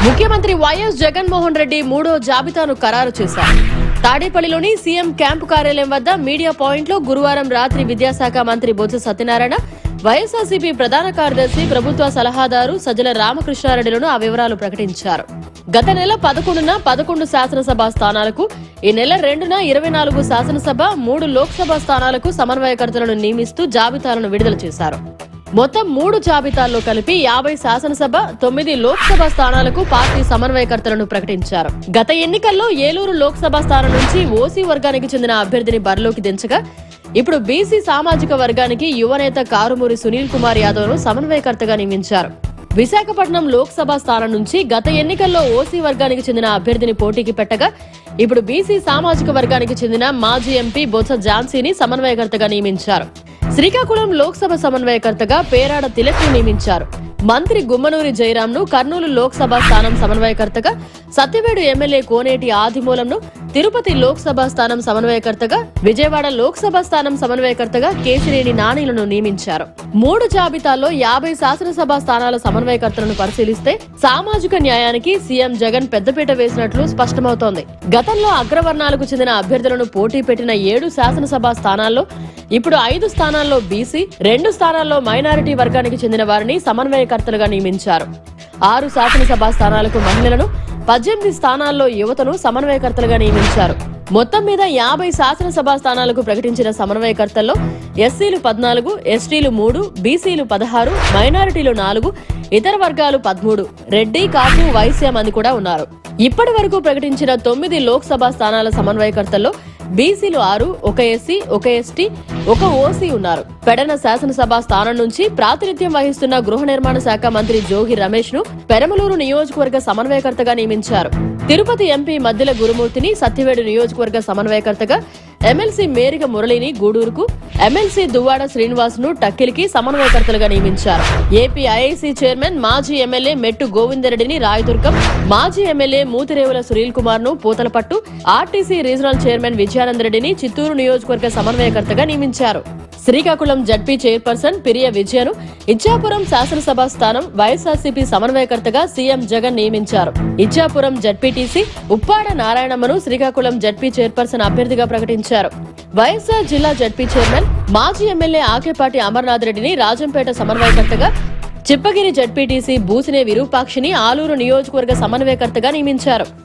ముఖ్యమంత్రి వైఎస్ జగన్మోహన్ రెడ్డి మూడో జాబితాను ఖరారు చేశారు తాడేపల్లిలోని సీఎం క్యాంపు కార్యాలయం వద్ద మీడియా పాయింట్ లో గురువారం రాత్రి విద్యాశాఖ మంత్రి బొత్స సత్యనారాయణ వైఎస్ఆర్సీపీ ప్రధాన కార్యదర్శి ప్రభుత్వ సలహాదారు సజ్జల రామకృష్ణారెడ్డిలను ఆ వివరాలు ప్రకటించారు గత నెల పదకొండున పదకొండు శాసనసభ స్థానాలకు ఈ నెల రెండున ఇరవై నాలుగు శాసనసభ మూడు లోక్సభ స్థానాలకు సమన్వయకర్తలను నియమిస్తూ జాబితాలను విడుదల చేశారు మొత్తం మూడు జాబితాల్లో కలిపి యాభై శాసనసభ తొమ్మిది లోక్సభ స్థానాలకు పార్టీ సమన్వయకర్తలను ప్రకటించారు గత ఎన్నికల్లో ఏలూరు లోక్సభ స్థానం నుంచి ఓసీ వర్గానికి చెందిన అభ్యర్థిని బరిలోకి దించగా ఇప్పుడు బీసీ సామాజిక వర్గానికి యువనేత కారుమూరి సునీల్ కుమార్ యాదవ్ ను సమన్వయకర్తగా నియమించారు విశాఖపట్నం లోక్సభ స్థానం నుంచి గత ఎన్నికల్లో ఓసీ వర్గానికి చెందిన అభ్యర్థిని పోటీకి పెట్టగా ఇప్పుడు బీసీ సామాజిక వర్గానికి చెందిన మాజీ ఎంపీ బొత్స ఝాన్సీని సమన్వయకర్తగా నియమించారు శ్రీకాకుళం లోక్సభ సమన్వయకర్తగా పేరాడ తిలక్ ను నియమించారు మంత్రి గుమ్మనూరి జయరాం ను కర్నూలు లోక్సభ స్థానం సమన్వయకర్తగా సత్యవేడు ఎమ్మెల్యే కోనేటి ఆదిమూలంను తిరుపతి లోక్సభ స్థానం సమన్వయకర్తగా విజయవాడ లోక్సభ స్థానం సమన్వయకర్తగా కేసినేని నానిలను నియమించారు మూడు జాబితాల్లో యాభై శాసనసభ స్థానాల సమన్వయకర్తలను పరిశీలిస్తే సామాజిక న్యాయానికి సీఎం జగన్ పెద్దపీట వేసినట్లు స్పష్టమవుతోంది గతంలో అగ్రవర్ణాలకు చెందిన అభ్యర్థులను పోటీ పెట్టిన ఏడు శాసనసభ స్థానాల్లో ఇప్పుడు ఐదు స్థానాల్లో బీసీ రెండు స్థానాల్లో మైనారిటీ వర్గానికి చెందిన వారిని సమన్వయకర్తలుగా నియమించారు ఆరు శాసనసభ స్థానాలకు మహిళలను పద్దెనిమిది స్థానాల్లో యువతను సమన్వయకర్తలుగా నియమించారు మొత్తం మీద యాభై శాసనసభ స్థానాలకు ప్రకటించిన సమన్వయకర్తల్లో ఎస్సీలు పద్నాలుగు ఎస్టీలు మూడు బీసీలు పదహారు మైనారిటీలు నాలుగు ఇతర వర్గాలు పదమూడు రెడ్డి కాపు వైశ్య మంది కూడా ఉన్నారు ఇప్పటి వరకు ప్రకటించిన తొమ్మిది లోక్సభ స్థానాల సమన్వయకర్తల్లో బీసీలు ఆరు ఒక ఎస్సీ ఒక ఎస్టీ ఒక ఓసీ ఉన్నారు పెడన శాసనసభ స్థానం నుంచి ప్రాతినిధ్యం వహిస్తున్న గృహ నిర్మాణ శాఖ మంత్రి జోగి రమేష్ ను పెరమలూరు నియోజకవర్గ సమన్వయకర్తగా నియమించారు తిరుపతి ఎంపీ మద్దెల గురుమూర్తిని సత్యవేడు నియోజకవర్గ సమన్వయకర్తగా ఎమ్మెల్సీ మేరిక మురళిని గూడూరుకు ఎమ్మెల్సీ దువ్వాడ శ్రీనివాస్ ను టక్కిలికి సమన్వయకర్తలుగా నియమించారు ఏపీ ఐఐసీ చైర్మన్ మాజీ ఎమ్మెల్యే మెట్టు గోవిందరెడ్డిని రాయదుర్గం మాజీ ఎమ్మెల్యే మూతిరేవుల సునీల్ కుమార్ ను పూతలపట్టు ఆర్టీసీ రీజనల్ చైర్మన్ విజయానందరెడ్డిని చిత్తూరు నియోజకవర్గ సమన్వయకర్తగా నియమించారు శ్రీకాకుళం జడ్పీ చైర్పర్సన్ పిరియ విజయను ఇచ్చాపురం శాసనసభ స్థానం వైఎస్ఆర్సీపీ సమన్వయకర్తగా సీఎం జగన్ నియమించారు ఇచ్చాపురం జడ్పీటీసీ ఉప్పాడ నారాయణమ్మను శ్రీకాకుళం జడ్పీ చైర్పర్సన్ అభ్యర్థిగా ప్రకటించారు వైఎస్ఆర్ జిల్లా జడ్పీ చైర్మన్ మాజీ ఎమ్మెల్యే ఆకేపాటి అమర్నాథ్ రెడ్డిని రాజంపేట సమన్వయకర్తగా చిప్పగిరి జడ్పీటీసీ బూసినే విరూపాక్షిని ఆలూరు నియోజకవర్గ సమన్వయకర్తగా నియమించారు